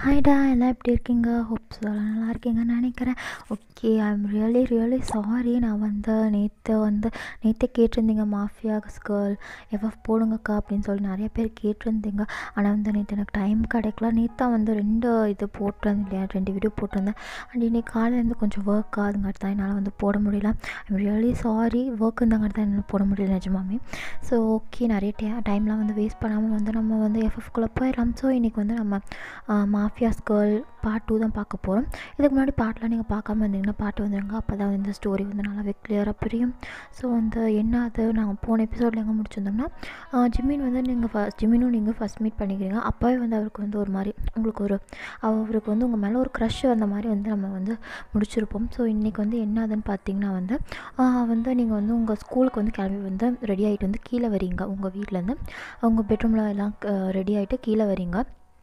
ஹாய்டா எல்லாம் எப்படி இருக்கீங்க ஹோப்ஸ் எல்லாம் நல்லா இருக்கீங்கன்னு நினைக்கிறேன் okay I am really really sorry நான் வந்து நேற்று வந்து நேற்றே கேட்டிருந்தீங்க மாஃபியா கேர்ள் எஃப்எஃப் போடுங்கக்கா அப்படின்னு சொல்லி நிறைய பேர் கேட்டிருந்தீங்க ஆனால் வந்து நேற்று எனக்கு டைம் கிடைக்கல நேற்று வந்து ரெண்டு இது போட்டிருந்தேன் இல்லையா ரெண்டு வீடியோ போட்டிருந்தேன் அண்ட் இன்னைக்கு காலையிலேருந்து கொஞ்சம் ஒர்க் ஆகுதுங்காட்டி தான் என்னால் வந்து போட முடியல I am really sorry work இருந்தாங்காட்டி தான் என்னால் போட முடியல நிஜமாமே ஸோ ஓகே நிறைய டை டைம்லாம் வந்து வேஸ்ட் பண்ணாமல் வந்து நம்ம வந்து எஃப்எஃப்குள்ளே போயிடலாம் ஸோ இன்றைக்கி வந்து நம்ம மாஃபியாஸ் கேர்ள் பார்ட் டூ தான் பார்க்க போகிறோம் இதுக்கு முன்னாடி பாட்டெலாம் நீங்கள் பார்க்காம இருந்தீங்கன்னா பாட்டு வந்துடுங்க அப்போ தான் இந்த ஸ்டோரி வந்து நல்லாவே கிளியராக புரியும் ஸோ வந்து என்ன அது நாங்கள் போன எபிசோடில் எங்கே முடிச்சிருந்தோம்னா ஜிம்மின் வந்து நீங்கள் ஃபஸ்ட் ஜிம்மினும் நீங்கள் ஃபஸ்ட் மீட் பண்ணிக்கிறீங்க அப்போவே வந்து அவருக்கு வந்து ஒரு மாதிரி உங்களுக்கு ஒரு அவருக்கு வந்து உங்கள் மேலே ஒரு க்ரஷ் வந்த மாதிரி வந்து நம்ம வந்து முடிச்சிருப்போம் ஸோ இன்றைக்கி வந்து என்ன ஆகுதுன்னு பார்த்தீங்கன்னா வந்து வந்து நீங்கள் வந்து உங்கள் ஸ்கூலுக்கு வந்து கிளம்பி வந்து ரெடி ஆகிட்டு வந்து கீழே வரீங்க உங்கள் வீட்டிலேருந்து உங்கள் பெட்ரூமில் எல்லாம் ரெடி ஆகிட்டு கீழே வரீங்க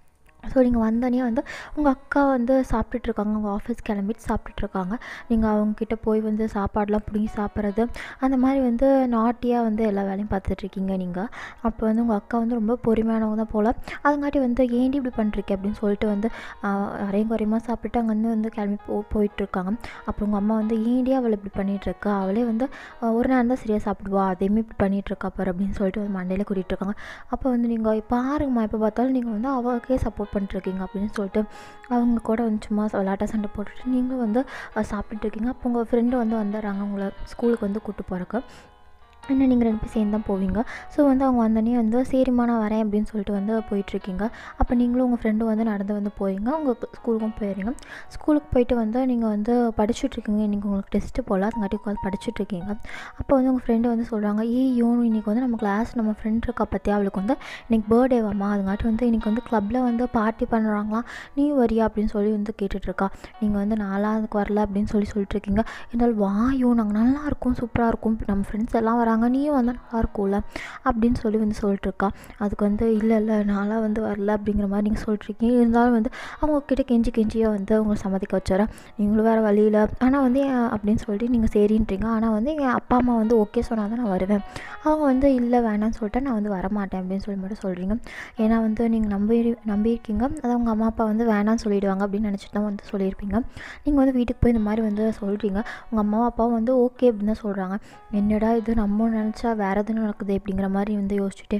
ஸோ நீங்கள் வந்தோடனே வந்து உங்கள் அக்கா வந்து சாப்பிட்டுட்ருக்காங்க உங்கள் ஆஃபீஸ் கிளம்பிட்டு சாப்பிட்டுட்ருக்காங்க நீங்கள் அவங்கக்கிட்ட போய் வந்து சாப்பாடெலாம் பிடிங்கி சாப்பிட்றது அந்த மாதிரி வந்து நாட்டியாக வந்து எல்லா வேலையும் பார்த்துட்ருக்கீங்க நீங்கள் அப்போ வந்து உங்கள் அக்கா வந்து ரொம்ப பொறுமையானவங்க தான் போல் அதுங்காட்டி வந்து ஏண்டி இப்படி பண்ணுறீங்க அப்படின்னு சொல்லிட்டு வந்து அரையும் குறையமாக சாப்பிட்டு அங்கேருந்து வந்து கிளம்பி போ போயிட்டுருக்காங்க அப்புறம் உங்கள் அம்மா வந்து ஏண்டி அவளை இப்படி பண்ணிகிட்ருக்கா அவளே வந்து ஒரு நேரம் தான் சரியாக சாப்பிடுவா அதையுமே இப்படி பண்ணிகிட்ருக்கா பாரு அப்படின்னு சொல்லிட்டு வந்து மண்டையில் கூட்டிகிட்டு இருக்காங்க அப்போ வந்து நீங்கள் பாருங்கம்மா எப்போ பார்த்தாலும் நீங்கள் வந்து அவளுக்கே சப்போர்ட் பண்ணிட்டுருக்கீங்க அப்படின்னு சொல்லிட்டு அவங்க கூட வந்து சும்மா விளாட்ட சண்டை போட்டுட்டு நீங்களும் வந்து சாப்பிட்டுருக்கீங்க அப்போ உங்கள் ஃப்ரெண்டு வந்து வந்துடுறாங்க உங்களை ஸ்கூலுக்கு வந்து கூப்பிட்டு போகிறக்கு இன்னும் நீங்கள் ரெண்டு பேர் சேர்ந்து தான் போவீங்க ஸோ வந்து அவங்க வந்தோடனே வந்து சரிம்மா நான் வரேன் அப்படின்னு சொல்லிட்டு வந்து போயிட்டுருக்கீங்க அப்போ நீங்களும் உங்கள் ஃப்ரெண்டும் வந்து நடந்து வந்து போவீங்க உங்கள் ஸ்கூலுக்கும் போயிடுறீங்க ஸ்கூலுக்கு போயிட்டு வந்து நீங்கள் வந்து படிச்சுட்ருக்கீங்க இன்றைக்கி உங்களுக்கு டெஸ்ட்டு போகல அதுங்காட்டி உட்காந்து படிச்சுட்ருக்கீங்க அப்போ வந்து உங்கள் ஃப்ரெண்டு வந்து சொல்கிறாங்க ஏ யோனு இன்றைக்கி வந்து நம்ம கிளாஸ் நம்ம ஃப்ரெண்ட் இருக்கா பற்றியா அவளுக்கு வந்து இன்றைக்கி பர்த்டேவாம்மா அதுங்காட்டி வந்து இன்றைக்கி வந்து க்ளப்பில் வந்து பார்ட்டி பண்ணுறாங்களாம் நீ வரியா அப்படின்னு சொல்லி வந்து கேட்டுட்ருக்கா நீங்கள் வந்து நாலாவதுக்கு வரல அப்படின்னு சொல்லி சொல்லிட்டுருக்கீங்க இருந்தாலும் வா யோ நாங்கள் நல்லாயிருக்கும் சூப்பராக இருக்கும் நம்ம ஃப்ரெண்ட்ஸ் எல்லாம் வராங்க வராங்க நீயும் வந்தால் நல்லாயிருக்கும்ல அப்படின்னு சொல்லி வந்து சொல்லிட்டுருக்கா அதுக்கு வந்து இல்லை இல்லை நான்லாம் வந்து வரல அப்படிங்கிற மாதிரி நீங்கள் சொல்லிட்டுருக்கீங்க இருந்தாலும் வந்து அவங்கக்கிட்ட கெஞ்சி கெஞ்சியாக வந்து உங்களை சம்மதிக்க வச்சுறேன் நீங்களும் வேறு வழியில் ஆனால் வந்து அப்படின்னு சொல்லிட்டு நீங்கள் சரின்றீங்க ஆனால் வந்து என் அப்பா அம்மா வந்து ஓகே சொன்னால் தான் நான் வருவேன் அவங்க வந்து இல்லை வேணாம்னு சொல்லிட்டு நான் வந்து வரமாட்டேன் அப்படின்னு சொல்லி மட்டும் சொல்கிறீங்க ஏன்னா வந்து நீங்கள் நம்பி நம்பியிருக்கீங்க அது அவங்க அம்மா அப்பா வந்து வேணாம்னு சொல்லிவிடுவாங்க அப்படின்னு நினச்சிட்டு தான் வந்து சொல்லியிருப்பீங்க நீங்கள் வந்து வீட்டுக்கு போய் இந்த மாதிரி வந்து சொல்கிறீங்க உங்கள் அம்மா அப்பாவும் வந்து ஓகே அப்படின்னு தான் சொல்கிறாங்க என்னடா இது நம்ம நினச்சா வேறு எதுவும் நடக்குது அப்படிங்கிற மாதிரி வந்து யோசிச்சுட்டு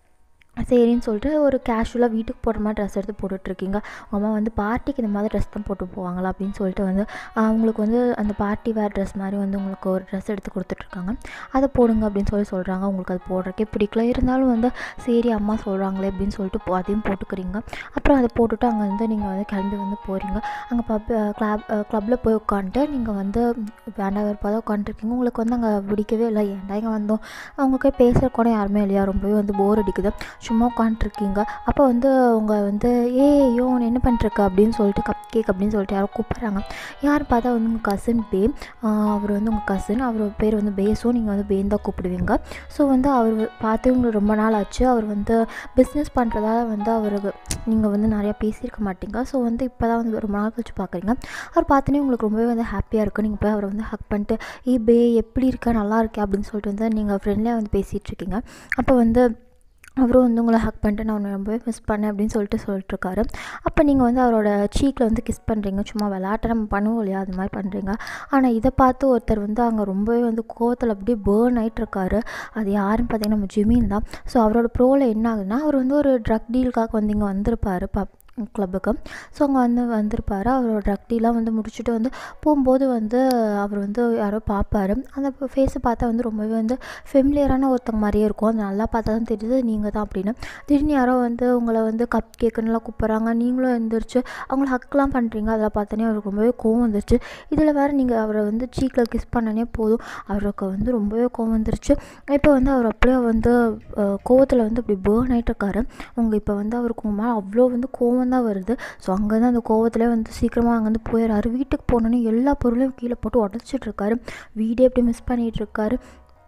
சரின்னு சொல்லிட்டு ஒரு கேஷுவலாக வீட்டுக்கு போடுற மாதிரி ட்ரெஸ் எடுத்து போட்டுட்ருக்கீங்க உங்கள் அம்மா வந்து பார்ட்டிக்கு இந்த மாதிரி ட்ரெஸ் தான் போட்டு போவாங்களா அப்படின்னு சொல்லிட்டு வந்து அவங்களுக்கு வந்து அந்த பார்ட்டி வேர் ட்ரெஸ் மாதிரி வந்து உங்களுக்கு ஒரு ட்ரெஸ் எடுத்து கொடுத்துட்ருக்காங்க அதை போடுங்க அப்படின்னு சொல்லி சொல்கிறாங்க உங்களுக்கு அது போடுறக்கே பிடிக்கல இருந்தாலும் வந்து சரி அம்மா சொல்கிறாங்களே அப்படின்னு சொல்லிட்டு அதையும் போட்டுக்கிறீங்க அப்புறம் அதை போட்டுட்டு அங்கே வந்து நீங்கள் வந்து கிளம்பி வந்து போகிறீங்க அங்கே பப் கிளப் க்ளப்பில் போய் உட்காந்துட்டு நீங்கள் வந்து வேண்டாம் வெறுப்பாக தான் உட்காந்துருக்கீங்க உங்களுக்கு வந்து அங்கே பிடிக்கவே இல்லை ஏன்டா இங்கே வந்தோம் அவங்களுக்கு பேசுகிற கூட யாருமே இல்லையா ரொம்பவே வந்து போர் அடிக்குது சும்மா உட்காண்ட்ருக்கீங்க அப்போ வந்து அவங்க வந்து ஏ யோன் என்ன பண்ணிருக்க அப்படின்னு சொல்லிட்டு கப் கேக் அப்படின்னு சொல்லிட்டு யாரோ கூப்பிட்றாங்க யார் பார்த்தா வந்து உங்கள் கசின் பே அவர் வந்து உங்கள் கசின் அவர் பேர் வந்து பேஸும் நீங்கள் வந்து பேன் தான் கூப்பிடுவீங்க ஸோ வந்து அவர் பார்த்து உங்களுக்கு ரொம்ப நாள் ஆச்சு அவர் வந்து பிஸ்னஸ் பண்ணுறதால வந்து அவருக்கு நீங்கள் வந்து நிறையா பேசியிருக்க மாட்டீங்க ஸோ வந்து இப்போ தான் வந்து ரொம்ப நாள் கழிச்சு பார்க்குறீங்க அவர் பார்த்தோன்னே உங்களுக்கு ரொம்பவே வந்து ஹாப்பியாக இருக்குது நீங்கள் போய் அவரை வந்து ஹக் பண்ணிட்டு ஏ பே எப்படி இருக்க நல்லா இருக்கே அப்படின்னு சொல்லிட்டு வந்து நீங்கள் ஃப்ரெண்ட்லியாக வந்து பேசிகிட்ருக்கீங்க அப்போ வந்து அவரும் வந்து உங்களை ஹக் பண்ணிட்டு நான் உன்னை ரொம்பவே மிஸ் பண்ணேன் அப்படின்னு சொல்லிட்டு சொல்லிட்டுருக்காரு அப்போ நீங்கள் வந்து அவரோட சீக்கில் வந்து கிஸ் பண்ணுறீங்க சும்மா விளாட்ட நம்ம பண்ணுவோம் இல்லையா அது மாதிரி பண்ணுறீங்க ஆனால் இதை பார்த்து ஒருத்தர் வந்து அங்கே ரொம்பவே வந்து கோவத்தில் அப்படியே பேர்ன் ஆகிட்டுருக்காரு அது யாருன்னு பார்த்தீங்கன்னா நம்ம ஜிமின் தான் ஸோ அவரோட ப்ரோவில் என்ன ஆகுதுன்னா அவர் வந்து ஒரு ட்ரக் டீலுக்காக வந்து இங்கே வந்திருப்பார் ப கிளப்புக்கு ஸோ அங்கே வந்து வந்திருப்பார் அவரோட ட்ரக் டீலாம் வந்து முடிச்சுட்டு வந்து போகும்போது வந்து அவர் வந்து யாரோ பார்ப்பார் அந்த ஃபேஸை பார்த்தா வந்து ரொம்பவே வந்து ஃபெமிலியரான ஒருத்தங்க மாதிரியே இருக்கும் அது நல்லா பார்த்தா தான் தெரியுது நீங்கள் தான் அப்படின்னு திடீர்னு யாரோ வந்து உங்களை வந்து கப் கேக்குன்னுலாம் கூப்பிட்றாங்க நீங்களும் எழுந்திரிச்சு அவங்கள ஹக்லாம் பண்ணுறீங்க அதெல்லாம் பார்த்தோன்னே அவருக்கு ரொம்பவே கோவம் வந்துருச்சு இதில் வேறு நீங்கள் அவரை வந்து சீக்கில் கிஸ் பண்ணனே போதும் அவருக்கு வந்து ரொம்பவே கோவம் வந்துருச்சு இப்போ வந்து அவர் அப்படியே வந்து கோவத்தில் வந்து அப்படி பேர்ன் ஆகிட்டு இருக்காரு அவங்க இப்போ வந்து அவருக்கு உங்கள் மேலே அவ்வளோ வந்து கோவம் தான் வருது ஸோ அங்கேருந்து அந்த கோவத்திலே வந்து சீக்கிரமாக அங்கேருந்து போயிடுறாரு வீட்டுக்கு போனோன்னே எல்லா பொருளையும் கீழே போட்டு உடச்சிட்டு இருக்காரு வீடே அப்படி மிஸ் பண்ணிகிட்டு இருக்காரு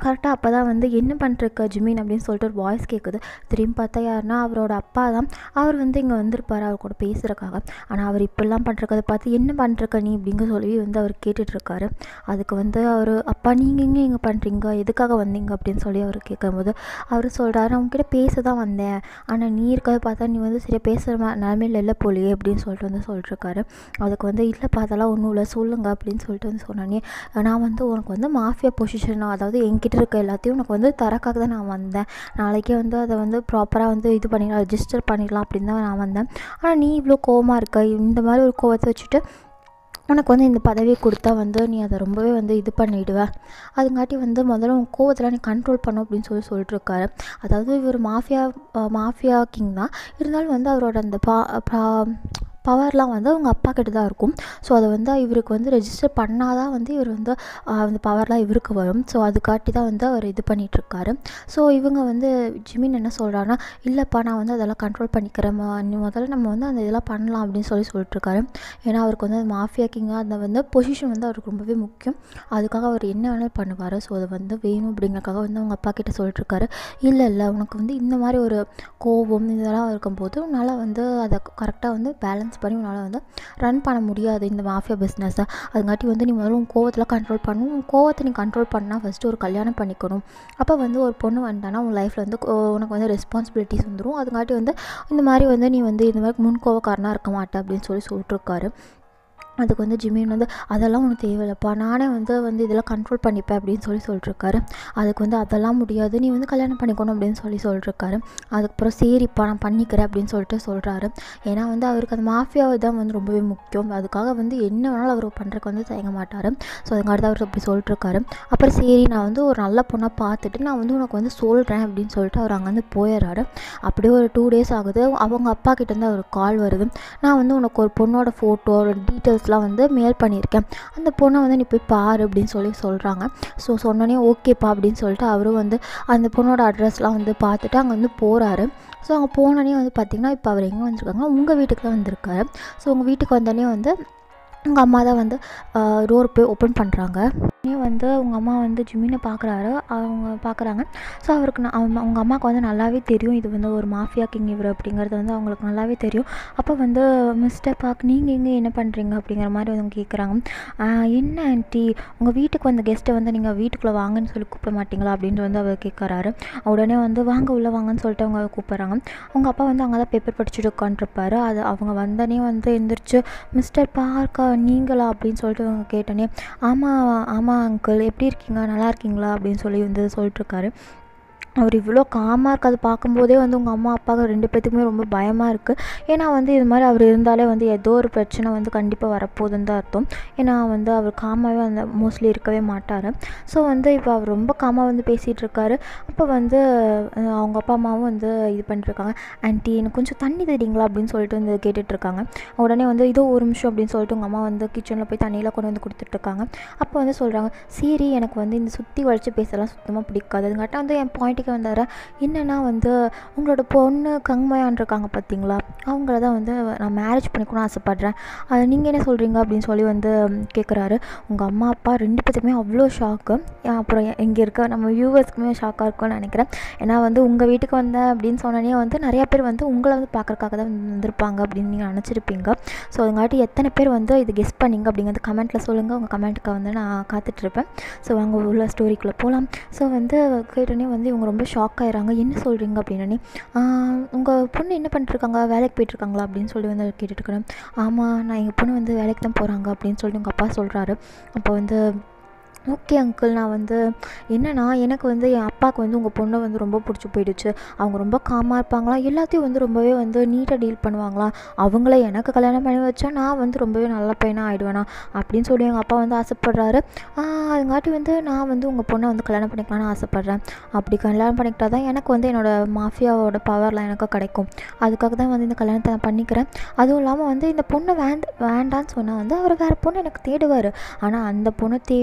கரெக்டாக அப்போ தான் வந்து என்ன பண்ணிருக்க ஜிமின் அப்படின்னு சொல்லிட்டு ஒரு வாய்ஸ் கேட்குது திரும்பி பார்த்தா யாருன்னா அவரோட அப்பா தான் அவர் வந்து இங்கே வந்திருப்பார் அவர் கூட பேசுகிறக்காக ஆனால் அவர் இப்படிலாம் பண்ணுறத பார்த்து என்ன பண்ணிருக்க நீ அப்படிங்க சொல்லி வந்து அவர் கேட்டுட்ருக்காரு அதுக்கு வந்து அவர் அப்பா நீங்கள் எங்கே இங்கே பண்ணுறீங்க எதுக்காக வந்தீங்க அப்படின்னு சொல்லி அவர் கேட்கும்போது அவர் சொல்கிறாரு அவங்ககிட்ட பேச தான் வந்தேன் ஆனால் நீ இருக்கிறத பார்த்தா நீ வந்து சரியாக பேசுகிற மா நிலமையில இல்லை போலியே அப்படின்னு சொல்லிட்டு வந்து சொல்லிட்டுருக்காரு அதுக்கு வந்து இல்லைப்பா அதெல்லாம் ஒன்றும் இல்லை சொல்லுங்க அப்படின்னு சொல்லிட்டு வந்து சொன்னோன்னே நான் வந்து உனக்கு வந்து மாஃபியா பொசிஷன் அதாவது என்கிட்ட இருக்க எல்லாத்தையும் உனக்கு வந்து தரக்காக தான் நான் வந்தேன் நாளைக்கே வந்து அதை வந்து ப்ராப்பராக வந்து இது பண்ணிடலாம் ரெஜிஸ்டர் பண்ணிடலாம் அப்படின்னு தான் நான் வந்தேன் ஆனால் நீ இவ்வளோ கோவமாக இருக்க இந்த மாதிரி ஒரு கோவத்தை வச்சுட்டு உனக்கு வந்து இந்த பதவி கொடுத்தா வந்து நீ அதை ரொம்பவே வந்து இது பண்ணிடுவ அதுங்காட்டி வந்து முதல்ல உன் கோவத்தில் நீ கண்ட்ரோல் பண்ணும் அப்படின்னு சொல்லி சொல்லிட்டுருக்காரு அதாவது இவர் மாஃபியா மாஃபியா கிங் தான் இருந்தாலும் வந்து அவரோட அந்த பா பவர்லாம் வந்து அவங்க அப்பா கிட்ட தான் இருக்கும் ஸோ அதை வந்து இவருக்கு வந்து ரெஜிஸ்டர் பண்ணால் தான் வந்து இவர் வந்து அந்த பவர்லாம் இவருக்கு வரும் ஸோ அதுக்காட்டி தான் வந்து அவர் இது பண்ணிகிட்ருக்காரு ஸோ இவங்க வந்து ஜிமின் என்ன சொல்கிறாங்கன்னா இல்லைப்பா நான் வந்து அதெல்லாம் கண்ட்ரோல் பண்ணிக்கிறேன் நீ முதல்ல நம்ம வந்து அந்த இதெல்லாம் பண்ணலாம் அப்படின்னு சொல்லி சொல்லிட்டுருக்காரு ஏன்னா அவருக்கு வந்து அந்த மாஃபியா கிங்காக அந்த வந்து பொசிஷன் வந்து அவருக்கு ரொம்பவே முக்கியம் அதுக்காக அவர் என்ன வேணாலும் பண்ணுவார் ஸோ அதை வந்து வேணும் அப்படிங்கறக்காக வந்து அவங்க அப்பா கிட்ட சொல்லிட்டுருக்காரு இல்லை இல்லை உனக்கு வந்து இந்த மாதிரி ஒரு கோபம் இதெல்லாம் இருக்கும்போது உன்னால் வந்து அதை கரெக்டாக வந்து பேலன்ஸ் பேலன்ஸ் பண்ணி உன்னால் வந்து ரன் பண்ண முடியாது இந்த மாஃபியா பிஸ்னஸை அதுங்காட்டி வந்து நீ முதல்ல உன் கோவத்தில் கண்ட்ரோல் பண்ணணும் உன் கோவத்தை நீ கண்ட்ரோல் பண்ணால் ஃபஸ்ட்டு ஒரு கல்யாணம் பண்ணிக்கணும் அப்போ வந்து ஒரு பொண்ணு வந்துட்டானா உன் லைஃப்பில் வந்து உனக்கு வந்து ரெஸ்பான்சிபிலிட்டிஸ் வந்துடும் அதுங்காட்டி வந்து இந்த மாதிரி வந்து நீ வந்து இந்த மாதிரி முன் கோவக்காரனாக இருக்க மாட்டே அப்படின்னு சொல்லி சொல்லிட்டுருக்காரு அதுக்கு வந்து ஜிமின் வந்து அதெல்லாம் ஒன்றும் தேவையில்லப்பா நானே வந்து வந்து இதெல்லாம் கண்ட்ரோல் பண்ணிப்பேன் அப்படின்னு சொல்லி சொல்லிட்டுருக்காரு அதுக்கு வந்து அதெல்லாம் முடியாது நீ வந்து கல்யாணம் பண்ணிக்கணும் அப்படின்னு சொல்லி சொல்லிட்டுருக்காரு அதுக்கப்புறம் சரிப்பா நான் பண்ணிக்கிறேன் அப்படின்னு சொல்லிட்டு சொல்கிறாரு ஏன்னா வந்து அவருக்கு அந்த மாஃபியாவை தான் வந்து ரொம்பவே முக்கியம் அதுக்காக வந்து என்ன வேணாலும் அவர் பண்ணுறதுக்கு வந்து தயங்க மாட்டார் ஸோ அதுக்காக அவர் அப்படி சொல்லிட்டுருக்காரு அப்புறம் சரி நான் வந்து ஒரு நல்ல பொண்ணாக பார்த்துட்டு நான் வந்து உனக்கு வந்து சொல்கிறேன் அப்படின்னு சொல்லிட்டு அவர் அங்கேருந்து போயிடுறாரு அப்படியே ஒரு டூ டேஸ் ஆகுது அவங்க அப்பா கிட்டேருந்து அவர் கால் வருது நான் வந்து உனக்கு ஒரு பொண்ணோட ஃபோட்டோ டீட்டெயில்ஸ் ஃபோட்டோஸ்லாம் வந்து மெயில் பண்ணியிருக்கேன் அந்த பொண்ணை வந்து நீ போய் பாரு அப்படின்னு சொல்லி சொல்கிறாங்க ஸோ சொன்னோன்னே ஓகேப்பா அப்படின்னு சொல்லிட்டு அவரும் வந்து அந்த பொண்ணோட அட்ரஸ்லாம் வந்து பார்த்துட்டு அங்கே வந்து போகிறாரு ஸோ அங்கே போனோடனே வந்து பார்த்திங்கன்னா இப்போ அவர் எங்கே வந்திருக்காங்க உங்கள் வீட்டுக்கு தான் வந்திருக்காரு ஸோ உங்கள் வீட்டுக்கு வந்தோடனே வந்து உங்கள் அம்மா தான் வந்து டோர் போய் ஓப்பன் பண்ணுறாங்க வந்து உங்கள் அம்மா வந்து ஜிமினை பார்க்குறாரு அவங்க பார்க்குறாங்க ஸோ அவருக்கு நான் அவங்க அவங்க அம்மாவுக்கு வந்து நல்லாவே தெரியும் இது வந்து ஒரு மாஃபியா கிங் இவர் அப்படிங்கிறது வந்து அவங்களுக்கு நல்லாவே தெரியும் அப்போ வந்து மிஸ்டர் பாக் நீங்கள் எங்கே என்ன பண்ணுறீங்க அப்படிங்கிற மாதிரி வந்து அவங்க கேட்குறாங்க என்ன ஆண்டி உங்கள் வீட்டுக்கு வந்த கெஸ்ட்டை வந்து நீங்கள் வீட்டுக்குள்ளே வாங்கன்னு சொல்லி கூப்பிட மாட்டீங்களா அப்படின்ட்டு வந்து அவர் கேட்குறாரு உடனே வந்து வாங்க உள்ளே வாங்கன்னு சொல்லிட்டு அவங்க கூப்பிட்றாங்க அவங்க அப்பா வந்து அங்கே தான் பேப்பர் படிச்சுட்டு உட்காந்துருப்பாரு அது அவங்க வந்தோடனே வந்து எந்திரிச்சு மிஸ்டர் பார்க்கா நீங்களா அப்படின்னு சொல்லிட்டு அவங்க கேட்டோன்னே ஆமாம் ஆமாம் அங்கிள் எப்படி இருக்கீங்க நல்லா இருக்கீங்களா அப்படின்னு சொல்லி வந்து சொல்லிட்டுருக்காரு அவர் இவ்வளோ காமாக இருக்கிறத பார்க்கும்போதே வந்து உங்கள் அம்மா அப்பாவுக்கு ரெண்டு பேத்துக்குமே ரொம்ப பயமாக இருக்குது ஏன்னா வந்து இது மாதிரி அவர் இருந்தாலே வந்து ஏதோ ஒரு பிரச்சனை வந்து கண்டிப்பாக வரப்போகுதுன்னு தான் அர்த்தம் ஏன்னா வந்து அவர் காமாகவே அந்த மோஸ்ட்லி இருக்கவே மாட்டார் ஸோ வந்து இப்போ அவர் ரொம்ப காமாக வந்து பேசிகிட்டு இருக்காரு அப்போ வந்து அஹ், அவங்க அப்பா அம்மாவும் வந்து இது பண்ணிட்டுருக்காங்க ஆன்ட்டி எனக்கு கொஞ்சம் தண்ணி தரீங்களா அப்படின்னு சொல்லிட்டு வந்து கேட்டுட்ருக்காங்க உடனே வந்து இதோ ஒரு நிமிஷம் அப்படின்னு சொல்லிட்டு உங்கள் அம்மா வந்து கிச்சனில் போய் தண்ணியெலாம் கொண்டு வந்து கொடுத்துட்ருக்காங்க அப்போ வந்து சொல்கிறாங்க சரி எனக்கு வந்து இந்த சுற்றி வளைச்சு பேசலாம் சுத்தமாக பிடிக்காது அதுங்காட்ட வந்து என் பாயிண்ட்டுக்கு வந்தார என்னென்னா வந்து உங்களோட பொண்ணு கங்மயான் இருக்காங்க பார்த்தீங்களா அவங்கள தான் வந்து நான் மேரேஜ் பண்ணிக்கணும்னு ஆசைப்பட்றேன் அது நீங்கள் என்ன சொல்கிறீங்க அப்படின்னு சொல்லி வந்து கேட்குறாரு உங்கள் அம்மா அப்பா ரெண்டு பேத்துக்குமே அவ்வளோ ஷாக்கு அப்புறம் இங்கே இருக்க நம்ம வியூவர்ஸ்க்குமே ஷாக்காக இருக்கும்னு நினைக்கிறேன் ஏன்னா வந்து உங்கள் வீட்டுக்கு வந்தேன் அப்படின்னு சொன்னோன்னே வந்து நிறையா பேர் வந்து உங்களை வந்து பார்க்குறக்காக தான் வந்து வந்திருப்பாங்க அப்படின்னு நீங்கள் நினச்சிருப்பீங்க ஸோ அதுங்காட்டி எத்தனை பேர் வந்து இது கெஸ் பண்ணீங்க அப்படிங்கிறது கமெண்ட்டில் சொல்லுங்கள் உங்கள் கமெண்ட்டுக்கு வந்து நான் காத்துட்ருப்பேன் ஸோ அவங்க உள்ள ஸ்டோரிக்குள்ளே போகலாம் ஸோ வந்து கேட்டோன்னே வந்து இவங்க ரொம்ப ஷாக் ஆயிடுறாங்க என்ன சொல்கிறீங்க அப்படின்னே உங்கள் பொண்ணு என்ன பண்ணிட்டுருக்காங்க வேலைக்கு போயிட்டுருக்காங்களா அப்படின்னு சொல்லி வந்து கேட்டுட்ருக்கிறேன் ஆமாம் நான் எங்கள் பொண்ணு வந்து வேலைக்கு தான் போகிறாங்க அப்படின்னு சொல்லிட்டு உங்கள் அப்பா சொல்கிறாரு அப்போ வந்து ஓகே அங்கிள் நான் வந்து என்னன்னா எனக்கு வந்து என் அப்பாவுக்கு வந்து உங்கள் பொண்ணை வந்து ரொம்ப பிடிச்சி போயிடுச்சு அவங்க ரொம்ப காமாக இருப்பாங்களாம் எல்லாத்தையும் வந்து ரொம்பவே வந்து நீட்டாக டீல் பண்ணுவாங்களாம் அவங்கள எனக்கு கல்யாணம் பண்ணி வச்சா நான் வந்து ரொம்பவே நல்ல பையனாக ஆயிடுவேனா அப்படின்னு சொல்லி எங்கள் அப்பா வந்து ஆசைப்பட்றாரு அதுங்காட்டி வந்து நான் வந்து உங்கள் பொண்ணை வந்து கல்யாணம் பண்ணிக்கலாம்னு ஆசைப்பட்றேன் அப்படி கல்யாணம் பண்ணிக்கிட்டா தான் எனக்கு வந்து என்னோடய மாஃபியாவோட பவர்லாம் எனக்கு கிடைக்கும் அதுக்காக தான் வந்து இந்த கல்யாணத்தை நான் பண்ணிக்கிறேன் அதுவும் இல்லாமல் வந்து இந்த பொண்ணை வேண்ட வேண்டான்னு சொன்னால் வந்து அவர் வேறு பொண்ணு எனக்கு தேடுவார் ஆனால் அந்த பொண்ணை தேடி கண்டுபிடிச்சி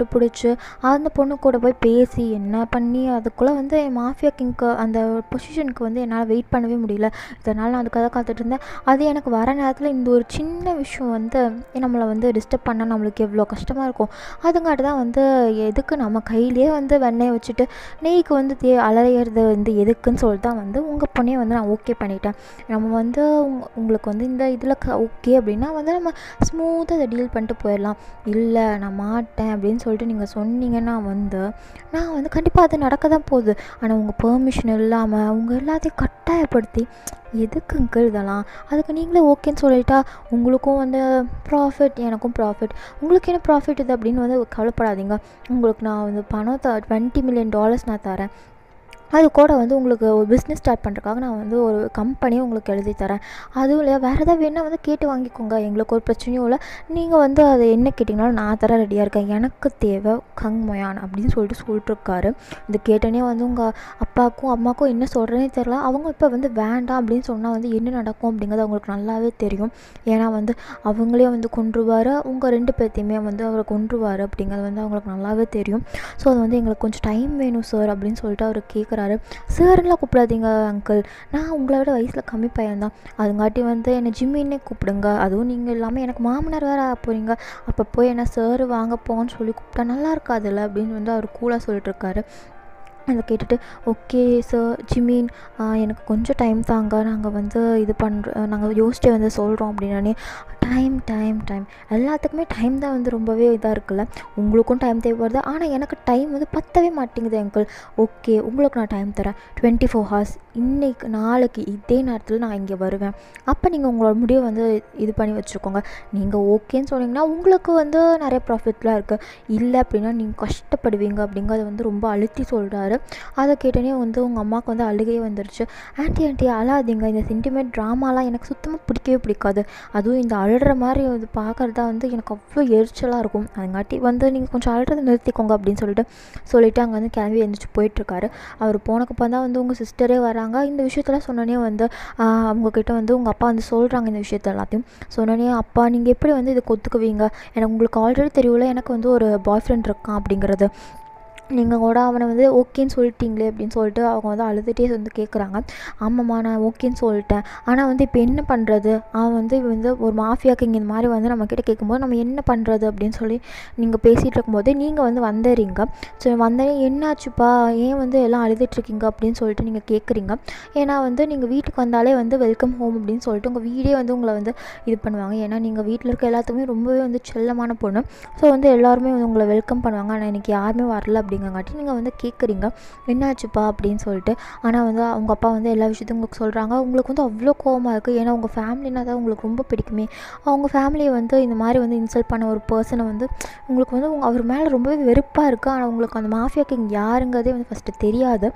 கண்டுபிடிச்சி அந்த பொண்ணு கூட போய் பேசி என்ன பண்ணி அதுக்குள்ளே வந்து என் மாஃபியா கிங்க்கு அந்த பொசிஷனுக்கு வந்து என்னால் வெயிட் பண்ணவே முடியல இதனால் நான் அதுக்காக காத்துட்டு இருந்தேன் அது எனக்கு வர நேரத்தில் இந்த ஒரு சின்ன விஷயம் வந்து நம்மளை வந்து டிஸ்டர்ப் பண்ணால் நம்மளுக்கு எவ்வளோ கஷ்டமாக இருக்கும் அதுங்காட்டி தான் வந்து எதுக்கு நம்ம கையிலேயே வந்து வெண்ணெய் வச்சுட்டு நெய்க்கு வந்து தே அலையிறது வந்து எதுக்குன்னு சொல்லிட்டு தான் வந்து உங்கள் பொண்ணையே வந்து நான் ஓகே பண்ணிட்டேன் நம்ம வந்து உங்க- உங்களுக்கு வந்து இந்த இதில் ஓகே அப்படின்னா வந்து நம்ம ஸ்மூத்தாக அதை டீல் பண்ணிட்டு போயிடலாம் இல்லை நான் மாட்டேன் அப்படின்னு சொல்லிட்டு நீங்கள் சொன்னீங்கன்னா வந்து நான் வந்து கண்டிப்பாக அது நடக்க தான் போகுது ஆனால் உங்கள் பெர்மிஷன் இல்லாமல் உங்கள் எல்லாத்தையும் கட்டாயப்படுத்தி எதுக்கு அங்கிள் இதெல்லாம் அதுக்கு நீங்களே ஓகேன்னு சொல்லிட்டா உங்களுக்கும் வந்து ப்ராஃபிட் எனக்கும் ப்ராஃபிட் உங்களுக்கு என்ன ப்ராஃபிட் இது அப்படின்னு வந்து கவலைப்படாதீங்க உங்களுக்கு நான் வந்து பணம் த டுவெண்ட்டி மில்லியன் டாலர்ஸ் நான் தரேன் அது கூட வந்து உங்களுக்கு ஒரு பிஸ்னஸ் ஸ்டார்ட் பண்ணுறதுக்காக நான் வந்து ஒரு கம்பெனியும் உங்களுக்கு எழுதி தரேன் அதுவும் இல்லையா வேறு ஏதாவது வேணால் வந்து கேட்டு வாங்கிக்கோங்க எங்களுக்கு ஒரு பிரச்சனையும் இல்லை நீங்கள் வந்து அதை என்ன கேட்டிங்கனாலும் நான் தர ரெடியாக இருக்கேன் எனக்கு தேவை கங்மயான் அப்படின்னு சொல்லிட்டு சொல்லிட்டுருக்காரு இது கேட்டோன்னே வந்து உங்கள் அப்பாவுக்கும் அம்மாவுக்கும் என்ன சொல்கிறேனே தெரில அவங்க இப்போ வந்து வேண்டாம் அப்படின்னு சொன்னால் வந்து என்ன நடக்கும் அப்படிங்கிறது அவங்களுக்கு நல்லாவே தெரியும் ஏன்னா வந்து அவங்களே வந்து கொன்றுவார் உங்கள் ரெண்டு பேர்த்தையுமே வந்து அவர் கொன்றுவார் அப்படிங்கிறது வந்து அவங்களுக்கு நல்லாவே தெரியும் ஸோ அது வந்து எங்களுக்கு கொஞ்சம் டைம் வேணும் சார் அப்படின்னு சொல்லிட்டு அவர் கேட்குறாரு சார்லாம் கூப்பிடாதீங்க அங்கிள் நான் உங்களை விட வயசில் கம்மி பையன்தான் அதுங்காட்டி வந்து என்னை ஜிம்மின்னே கூப்பிடுங்க அதுவும் நீங்கள் இல்லாமல் எனக்கு மாமனார் வேறு ஆக போகிறீங்க அப்போ போய் என்ன சார் வாங்க போங்கன்னு சொல்லி கூப்பிட்டா நல்லா இருக்காதுல்ல அப்படின்னு வந்து அவர் கூலாக சொல்லிட்டு இருக்காரு அதை கேட்டுட்டு ஓகே சார் ஜிமீன் எனக்கு கொஞ்சம் டைம் தாங்க நாங்கள் வந்து இது பண்ணுற நாங்கள் யோசிச்சு வந்து சொல்கிறோம் அப்படின்னே டைம் டைம் டைம் எல்லாத்துக்குமே டைம் தான் வந்து ரொம்பவே இதாக இருக்குல்ல உங்களுக்கும் டைம் தேவைப்படுது ஆனால் எனக்கு டைம் வந்து பத்தவே மாட்டேங்குது அங்கிள் ஓகே உங்களுக்கு நான் டைம் தரேன் டுவெண்ட்டி ஃபோர் ஹவர்ஸ் இன்னைக்கு நாளைக்கு இதே நேரத்தில் நான் இங்கே வருவேன் அப்போ நீங்கள் உங்களோட முடிவை வந்து இது பண்ணி வச்சுக்கோங்க நீங்கள் ஓகேன்னு சொன்னீங்கன்னா உங்களுக்கு வந்து நிறைய ப்ராஃபிட்லாம் இருக்குது இல்லை அப்படின்னா நீங்கள் கஷ்டப்படுவீங்க அப்படிங்கிறத வந்து ரொம்ப அழுத்தி சொல்கிறாரு அதை கேட்டோன்னே வந்து உங்கள் அம்மாவுக்கு வந்து அழுகையே வந்துருச்சு ஆன்ட்டி ஆன்ட்டி அழாதீங்க இந்த சென்டிமெண்ட் ட்ராமாலாம் எனக்கு சுத்தமாக பிடிக்கவே பிடிக்காது அதுவும் இந்த அழுற மாதிரி வந்து பார்க்குறதா வந்து எனக்கு அவ்வளோ எரிச்சலாக இருக்கும் அதுங்காட்டி வந்து நீங்கள் கொஞ்சம் அழுறதை நிறுத்திக்கோங்க அப்படின்னு சொல்லிட்டு சொல்லிவிட்டு அங்கே வந்து கிளம்பி எழுந்திரிச்சு போயிட்டுருக்காரு அவர் போனக்கப்புறம் தான் வந்து உங்கள் சிஸ்டரே வராங்க இந்த விஷயத்தெல்லாம் சொன்னோன்னே வந்து ஆஹ், அவங்கக்கிட்ட வந்து உங்கள் அப்பா வந்து சொல்கிறாங்க இந்த விஷயத்த எல்லாத்தையும் சொன்னோன்னே அப்பா நீங்கள் எப்படி வந்து இதுக்கு ஒத்துக்குவீங்க எனக்கு உங்களுக்கு ஆல்ரெடி தெரியல எனக்கு வந்து ஒரு பாய் ஃப்ரெண்ட் இருக்கான் அப்படிங்கிறது நீங்கள் கூட அவனை வந்து ஓகேன்னு சொல்லிட்டீங்களே அப்படின்னு சொல்லிட்டு அவங்க வந்து அழுதுகிட்டே வந்து கேட்குறாங்க ஆமாம்மா நான் ஓகேன்னு சொல்லிட்டேன் ஆனால் வந்து இப்போ என்ன பண்ணுறது அவன் வந்து இவன் வந்து ஒரு மாஃபியாக்கு இங்கே இந்த மாதிரி வந்து நம்மக்கிட்ட கேட்கும்போது நம்ம என்ன பண்ணுறது அப்படின்னு சொல்லி நீங்கள் பேசிகிட்டு இருக்கும்போது நீங்கள் வந்து வந்துடுறீங்க ஸோ வந்தே என்னாச்சுப்பா ஏன் வந்து எல்லாம் அழுதுட்ருக்கீங்க அப்படின்னு சொல்லிட்டு நீங்கள் கேட்குறீங்க ஏன்னா வந்து நீங்கள் வீட்டுக்கு வந்தாலே வந்து வெல்கம் ஹோம் அப்படின்னு சொல்லிட்டு உங்கள் வீடே வந்து உங்களை வந்து இது பண்ணுவாங்க ஏன்னா நீங்கள் வீட்டில் இருக்க எல்லாத்துக்குமே ரொம்பவே வந்து செல்லமான பொண்ணு ஸோ வந்து எல்லாருமே வந்து உங்களை வெல்கம் பண்ணுவாங்க ஆனால் எனக்கு யாருமே வரல அப்படிங்கங்காட்டி நீங்கள் வந்து கேட்குறீங்க என்னாச்சுப்பா அப்படின்னு சொல்லிட்டு ஆனால் வந்து அவங்க அப்பா வந்து எல்லா விஷயத்தையும் உங்களுக்கு சொல்கிறாங்க உங்களுக்கு வந்து அவ்வளோ கோவமாக இருக்குது ஏன்னா உங்கள் ஃபேமிலினா தான் உங்களுக்கு ரொம்ப பிடிக்குமே அவங்க ஃபேமிலியை வந்து இந்த மாதிரி வந்து இன்சல்ட் பண்ண ஒரு பர்சனை வந்து உங்களுக்கு வந்து உங்க- அவர் மேலே ரொம்பவே வெறுப்பாக இருக்குது ஆனால் உங்களுக்கு அந்த மாஃபியா கிங் யாருங்கிறதே வந்து ஃபஸ்ட்டு தெரியாது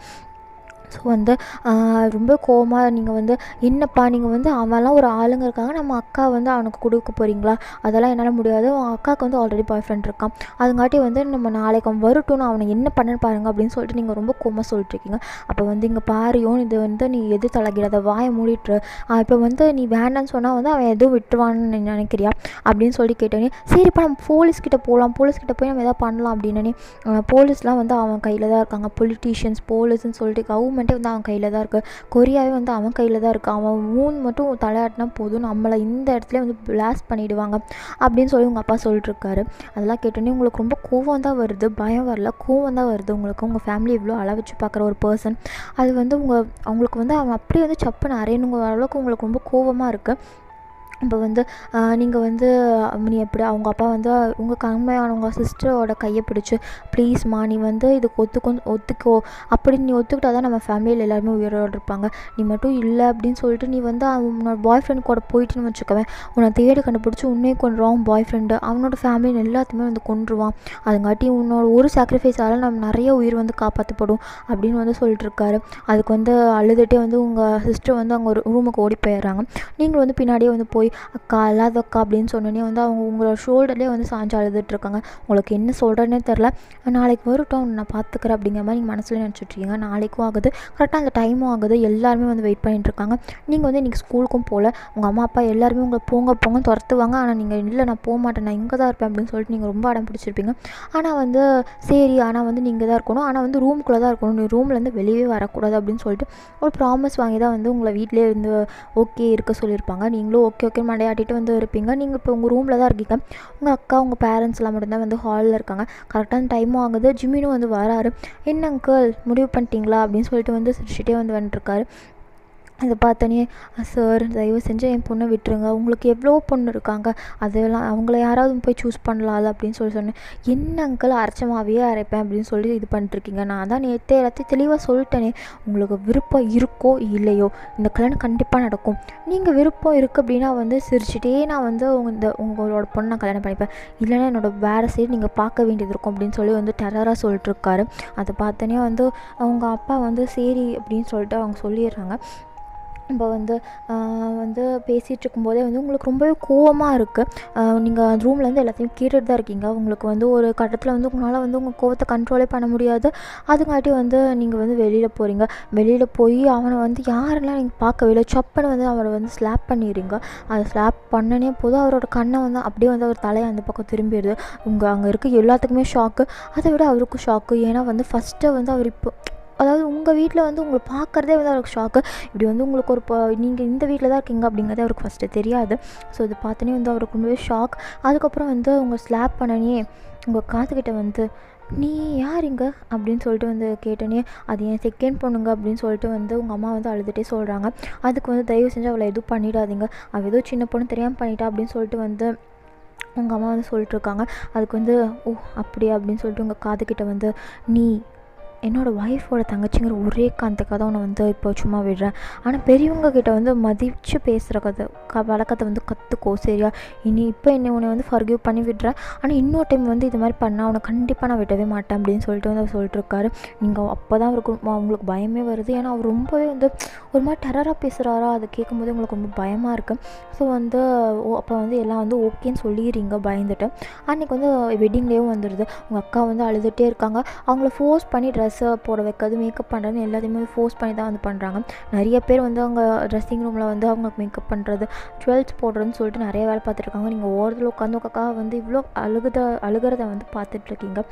ஸோ வந்து ஆஹ், ரொம்ப கோவமாக நீங்கள் வந்து என்னப்பா நீங்கள் வந்து அவன்லாம் ஒரு ஆளுங்க இருக்காங்க நம்ம அக்கா வந்து அவனுக்கு கொடுக்க போகிறீங்களா அதெல்லாம் என்னால் முடியாது உன் அக்காவுக்கு வந்து ஆல்ரெடி பாய் ஃப்ரெண்ட் இருக்கான் அதுங்காட்டி வந்து நம்ம நாளைக்கு அவன் வரட்டும் நான் அவனை என்ன பண்ணேன்னு பாருங்க அப்படின்னு சொல்லிட்டு நீங்கள் ரொம்ப கோவமாக சொல்லிட்டு இருக்கீங்க அப்போ வந்து இங்கே பாரியும் இது வந்து நீ எது தலைகிடாத வாயை மூடிட்டுரு இப்போ வந்து நீ வேண்டான்னு சொன்னால் வந்து அவன் எதுவும் விட்டுருவான்னு நீ நினைக்கிறியா அப்படின்னு சொல்லி கேட்டோன்னே சரிப்பா நம்ம போலீஸ்கிட்ட போகலாம் போலீஸ்கிட்ட போய் நம்ம எதாவது பண்ணலாம் அப்படின்னு போலீஸ்லாம் வந்து அவன் கையில் தான் இருக்காங்க பொலிட்டீஷியன்ஸ் போலீஸ்னு சொல்லிட்டு கவர்மெண்ட்டே வந்து அவன் கையில் தான் இருக்குது கொரியாவே வந்து அவன் கையில் தான் இருக்குது அவன் மூணு மட்டும் தலையாட்டினா போதும் நம்மளை இந்த இடத்துல வந்து பிளாஸ்ட் பண்ணிடுவாங்க அப்படின்னு சொல்லி உங்கள் அப்பா சொல்லிட்டுருக்காரு அதெல்லாம் கேட்டோன்னே உங்களுக்கு ரொம்ப கோவம் தான் வருது பயம் வரல கோவம் தான் வருது உங்களுக்கு உங்கள் ஃபேமிலி இவ்வளோ அள வச்சு பார்க்குற ஒரு பர்சன் அது வந்து உங்கள் அவங்களுக்கு வந்து அவன் அப்படியே வந்து சப்புன்னு அரையணுங்கிற அளவுக்கு உங்களுக்கு ரொம்ப கோவமாக இருக்குது இப்போ வந்து நீங்கள் வந்து அஹ், நீ எப்படி அவங்க அப்பா வந்து உங்கள் கண்மையானவங்க சிஸ்டரோட கையை பிடிச்சி ப்ளீஸ்மா நீ வந்து இதுக்கு ஒத்துக்கோ ஒத்துக்கோ அப்படி நீ ஒத்துக்கிட்டா தான் நம்ம ஃபேமிலியில் எல்லாருமே உயிரோடு இருப்பாங்க நீ மட்டும் இல்லை அப்படின்னு சொல்லிட்டு நீ வந்து அவனோட பாய் ஃப்ரெண்ட் கூட போயிட்டுன்னு வச்சுக்கவேன் உன்னை தேடி கண்டுபிடிச்சி உன்னை கொண்டுருவான் பாய் ஃப்ரெண்டு அவனோட ஃபேமிலி எல்லாத்தையுமே வந்து கொன்றுவான் அதுங்காட்டி உன்னோட ஒரு சாக்ரிஃபைஸால் நம்ம நிறைய உயிர் வந்து காப்பாற்றப்படும் அப்படின்னு வந்து சொல்லிட்டு இருக்காரு அதுக்கு வந்து அழுதுகிட்டே வந்து உங்கள் சிஸ்டர் வந்து அங்கே ஒரு ரூமுக்கு ஓடி போயிடுறாங்க நீங்கள் வந்து பின்னாடியே வந்து போய் அக்கா அல்லாத அக்கா அப்படின்னு சொன்னோன்னே வந்து அவங்க உங்களோட ஷோல்டர்லேயே வந்து சாஞ்சு அழுதுட்ருக்காங்க உங்களுக்கு என்ன சொல்கிறேன்னே தெரில நாளைக்கு வரட்டும் நான் பார்த்துக்கிறேன் அப்படிங்கிற மாதிரி நீங்கள் மனசில் நினச்சிட்ருக்கீங்க நாளைக்கும் ஆகுது கரெக்டாக அந்த டைமும் ஆகுது எல்லாருமே வந்து வெயிட் பண்ணிட்டுருக்காங்க நீங்கள் வந்து இன்றைக்கி ஸ்கூலுக்கும் போகல உங்கள் அம்மா அப்பா எல்லாருமே உங்களை போங்க போங்க துரத்துவாங்க ஆனால் நீங்கள் இல்லை நான் போக மாட்டேன் நான் இங்கே தான் இருப்பேன் அப்படின்னு சொல்லிட்டு நீங்கள் ரொம்ப அடம் பிடிச்சிருப்பீங்க ஆனால் வந்து சரி ஆனால் வந்து நீங்கள் தான் இருக்கணும் ஆனால் வந்து ரூமுக்குள்ளே தான் இருக்கணும் நீ ரூம்லேருந்து வெளியே வரக்கூடாது அப்படின்னு சொல்லிட்டு ஒரு ப்ராமிஸ் வாங்கி தான் வந்து உங்களை வீட்டிலே இருந்து ஓகே இருக்க சொல்லியிருப்பாங்க நீங்களும் ஓகே ஓகே மண்டையாட்டிட்டு வந்து இருப்பீங்க நீங்கள் இப்போ உங்கள் ரூமில் தான் இருக்கீங்க உங்கள் அக்கா உங்கள் பேரண்ட்ஸ்லாம் மட்டும்தான் வந்து ஹாலில் இருக்காங்க கரெக்டான டைமும் ஆகுது ஜிம்மினும் வந்து வராரு என்ன அங்கிள் முடிவு பண்ணிட்டீங்களா அப்படின்னு சொல்லிட்டு வந்து சிரிச்சிட்டே வந்து வந்துட்டுருக்காரு அதை பார்த்தோன்னே சார் தயவு செஞ்சு என் பொண்ணை விட்டுருங்க உங்களுக்கு எவ்வளோ பொண்ணு இருக்காங்க அதெல்லாம் அவங்கள யாராவது போய் சூஸ் பண்ணலாம்ல அப்படின்னு சொல்லி சொன்னேன் என்ன அங்கிள் அரைச்சமாவே அரைப்பேன் அப்படின்னு சொல்லி இது பண்ணிட்டுருக்கீங்க நான் தான் நேற்றே எல்லாத்தையும் தெளிவாக சொல்லிட்டேனே உங்களுக்கு விருப்பம் இருக்கோ இல்லையோ இந்த கல்யாணம் கண்டிப்பாக நடக்கும் நீங்கள் விருப்பம் இருக்குது அப்படின்னா வந்து சிரிச்சிட்டே நான் வந்து உங்கள் இந்த உங்களோட பொண்ணை நான் கல்யாணம் பண்ணிப்பேன் இல்லைன்னா என்னோட வேறு சைடு நீங்கள் பார்க்க வேண்டியது இருக்கும் அப்படின்னு சொல்லி வந்து டெரராக சொல்லிட்டுருக்காரு அதை பார்த்தோன்னே வந்து அவங்க அப்பா வந்து சரி அப்படின்னு சொல்லிட்டு அவங்க சொல்லிடுறாங்க இப்போ வந்து வந்து பேசிகிட்டு இருக்கும்போதே வந்து உங்களுக்கு ரொம்பவே கோவமாக இருக்குது நீங்கள் ரூம்லேருந்து எல்லாத்தையும் கேட்டுட்டு தான் இருக்கீங்க உங்களுக்கு வந்து ஒரு கட்டத்தில் வந்து உங்களால் வந்து உங்கள் கோவத்தை கண்ட்ரோலே பண்ண முடியாது அதுங்காட்டி வந்து நீங்கள் வந்து வெளியில் போகிறீங்க வெளியில் போய் அவனை வந்து யாரெல்லாம் நீங்கள் பார்க்கவே இல்லை சப்புன்னு வந்து அவரை வந்து ஸ்லாப் பண்ணிடுறீங்க அதை ஸ்லாப் பண்ணனே போதும் அவரோட கண்ணை வந்து அப்படியே வந்து அவர் தலையை அந்த பக்கம் திரும்பிடுது உங்கள் அங்கே இருக்க எல்லாத்துக்குமே ஷாக்கு அதை விட அவருக்கும் ஷாக்கு ஏன்னா வந்து ஃபஸ்ட்டு வந்து அவர் இப்போ அதாவது உங்கள் வீட்டில் வந்து உங்களை பார்க்குறதே வந்து அவருக்கு ஷாக்கு இப்படி வந்து உங்களுக்கு ஒரு இப்போ நீங்கள் இந்த வீட்டில் தான் இருக்கீங்க அப்படிங்கிறதே அவருக்கு ஃபஸ்ட்டு தெரியாது ஸோ இது பார்த்தோன்னே வந்து அவருக்கு ரொம்பவே ஷாக் அதுக்கப்புறம் வந்து அவங்க ஸ்லாப் பண்ணனே உங்கள் காதுகிட்ட வந்து நீ யார் இங்கே அப்படின்னு சொல்லிட்டு வந்து கேட்டோன்னே அது என் செகண்ட் பொண்ணுங்க அப்படின்னு சொல்லிட்டு வந்து உங்கள் அம்மா வந்து அழுதுகிட்டே சொல்கிறாங்க அதுக்கு வந்து தயவு செஞ்சு அவளை எதுவும் பண்ணிடாதீங்க அவள் ஏதோ சின்ன பொண்ணு தெரியாமல் பண்ணிட்டா அப்படின்னு சொல்லிட்டு வந்து உங்கள் அம்மா வந்து சொல்லிட்டுருக்காங்க அதுக்கு வந்து ஓ அப்படியா அப்படின்னு சொல்லிட்டு உங்கள் காதுகிட்ட வந்து நீ என்னோடய ஒய்ஃபோட தங்கச்சிங்கிற ஒரே காரணத்துக்காக தான் உன்னை வந்து இப்போ சும்மா விடுறேன் ஆனால் பெரியவங்க கிட்ட வந்து மதித்து பேசுகிற கதை க வழக்கத்தை வந்து கற்றுக்கோ சரியா இனி இப்போ என்னை உன்னை வந்து ஃபர்கிவ் பண்ணி விடுறேன் ஆனால் இன்னொரு டைம் வந்து இது மாதிரி பண்ணால் அவனை கண்டிப்பாக நான் விடவே மாட்டேன் அப்படின்னு சொல்லிட்டு வந்து அவர் சொல்லிட்டுருக்காரு நீங்கள் அப்போ தான் அவருக்கு அவங்களுக்கு பயமே வருது ஏன்னா அவர் ரொம்பவே வந்து ஒரு மாதிரி டெரராக பேசுகிறாரா அதை கேட்கும்போது உங்களுக்கு ரொம்ப பயமாக இருக்குது ஸோ வந்து ஓ அப்போ வந்து எல்லாம் வந்து ஓகேன்னு சொல்லிடுறீங்க பயந்துட்டு அன்றைக்கி வந்து வெட்டிங்லேயும் வந்துடுது உங்கள் அக்கா வந்து அழுதுகிட்டே இருக்காங்க அவங்கள ஃபோர்ஸ் பண்ணி ட்ரெஸ் ட்ரெஸ்ஸை போட வைக்கிறது மேக்கப் பண்ணுறது எல்லாத்தையுமே வந்து ஃபோர்ஸ் பண்ணி தான் வந்து பண்ணுறாங்க நிறைய பேர் வந்து அவங்க ட்ரெஸ்ஸிங் ரூமில் வந்து அவங்க மேக்கப் பண்ணுறது ஜுவல்ஸ் போடுறதுன்னு சொல்லிட்டு நிறைய வேலை பார்த்துட்ருக்காங்க நீங்கள் ஓரத்தில் உட்காந்து உட்காக்கா வந்து இவ்வளோ அழுகுத அழுகிறத வந்து பார்த்துட்ருக்கீங்க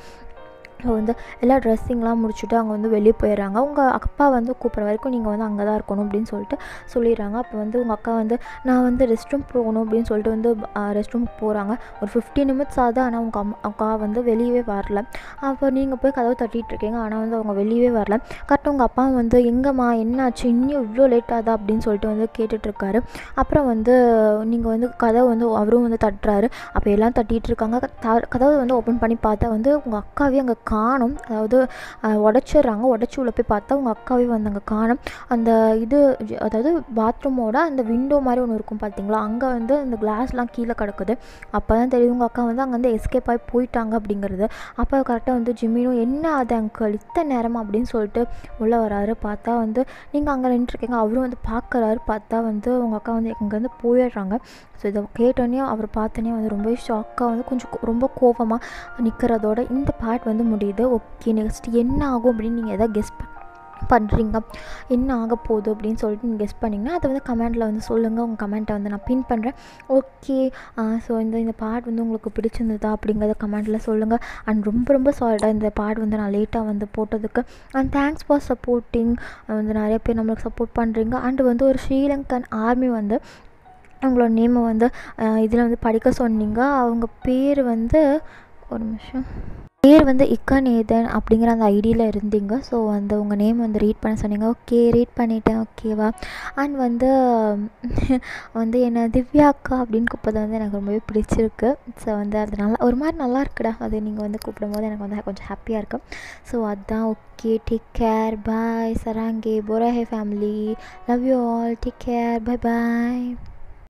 ஸோ வந்து எல்லா ட்ரெஸ்ஸிங்லாம் முடிச்சுட்டு அவங்க வந்து வெளியே போயிடுறாங்க உங்கள் அப்பா வந்து கூப்பிட்ற வரைக்கும் நீங்கள் வந்து அங்கே தான் இருக்கணும் அப்படின்னு சொல்லிட்டு சொல்லிடுறாங்க அப்போ வந்து உங்கள் அக்கா வந்து நான் வந்து ரெஸ்ட் ரூம் போகணும் அப்படின்னு சொல்லிட்டு வந்து ரெஸ்ட் ரூம் போகிறாங்க ஒரு ஃபிஃப்டீன் நிமிட்ஸ் ஆகுது ஆனால் உங்கள் அம்மா அக்கா வந்து வெளியவே வரல அப்போ நீங்கள் போய் கதவு தட்டிகிட்டு இருக்கீங்க ஆனால் வந்து அவங்க வெளியவே வரல கரெக்டாக உங்கள் அப்பா வந்து எங்கம்மா என்னாச்சு இன்னும் இவ்வளோ லேட் ஆகுதா அப்படின்னு சொல்லிட்டு வந்து கேட்டுட்ருக்காரு அப்புறம் வந்து நீங்கள் வந்து கதவை வந்து அவரும் வந்து தட்டுறாரு அப்போ எல்லாம் தட்டிகிட்டு இருக்காங்க கதவை வந்து ஓப்பன் பண்ணி பார்த்தா வந்து உங்கள் அக்காவே அங்கே காணும் அதாவது உடச்சிட்றாங்க உடச்சி உள்ள போய் பார்த்தா உங்கள் அக்காவே வந்து அங்கே காணும் அந்த இது அதாவது பாத்ரூமோட அந்த விண்டோ மாதிரி ஒன்று இருக்கும் பார்த்தீங்களா அங்கே வந்து அந்த கிளாஸ்லாம் கீழே கிடக்குது அப்போ தான் தெரியும் உங்கள் அக்கா வந்து அங்கே வந்து எஸ்கேப் ஆகி போயிட்டாங்க அப்படிங்கிறது அப்போ கரெக்டாக வந்து ஜிம்மினும் என்ன அது அங்கிள் இத்தனை நேரமா அப்படின்னு சொல்லிட்டு உள்ளே வராரு பார்த்தா வந்து நீங்கள் அங்கே நின்றுருக்கீங்க அவரும் வந்து பார்க்குறாரு பார்த்தா வந்து உங்கள் அக்கா வந்து இங்கேருந்து போயிடுறாங்க ஸோ இதை கேட்டோன்னே அவர் பார்த்தோன்னே வந்து ரொம்ப ஷாக்காக வந்து கொஞ்சம் ரொம்ப கோபமாக நிற்கிறதோட இந்த பார்ட் வந்து முடியுது ஓகே நெக்ஸ்ட் என்ன ஆகும் அப்படின்னு நீங்கள் எதாவது கெஸ் பண்ணுறீங்க என்ன ஆக போகுது அப்படின்னு சொல்லிட்டு நீங்கள் கெஸ் பண்ணிங்கன்னா அதை வந்து கமெண்ட்டில் வந்து சொல்லுங்கள் உங்கள் கமெண்ட்டை வந்து நான் பின் பண்ணுறேன் ஓகே ஸோ இந்த இந்த பாட் வந்து உங்களுக்கு பிடிச்சிருந்ததா அப்படிங்கிறத கமெண்ட்டில் சொல்லுங்கள் அண்ட் ரொம்ப ரொம்ப சாரிடா இந்த பாட் வந்து நான் லேட்டாக வந்து போட்டதுக்கு அண்ட் தேங்க்ஸ் ஃபார் சப்போர்ட்டிங் வந்து நிறைய பேர் நம்மளுக்கு சப்போர்ட் பண்ணுறீங்க அண்ட் வந்து ஒரு ஸ்ரீலங்கன் ஆர்மி வந்து அவங்களோட நேமை வந்து இதில் வந்து படிக்க சொன்னீங்க அவங்க பேர் வந்து ஒரு நிமிஷம் பேர் வந்து இக்கநேதன் அப்படிங்கிற அந்த ஐடியில் இருந்தீங்க ஸோ வந்து உங்கள் நேம் வந்து ரீட் பண்ண சொன்னீங்க ஓகே ரீட் பண்ணிட்டேன் ஓகேவா அண்ட் வந்து வந்து என்ன திவ்யா அக்கா அப்படின்னு கூப்பிட்றது வந்து எனக்கு ரொம்பவே பிடிச்சிருக்கு ஸோ வந்து அது நல்லா ஒரு மாதிரி நல்லா இருக்குடா அது நீங்கள் வந்து கூப்பிடும்போது எனக்கு வந்து கொஞ்சம் ஹாப்பியாக இருக்கும் ஸோ அதுதான் ஓகே டேக் கேர் பாய் சராங்கே போராஹே family love you all take care bye bye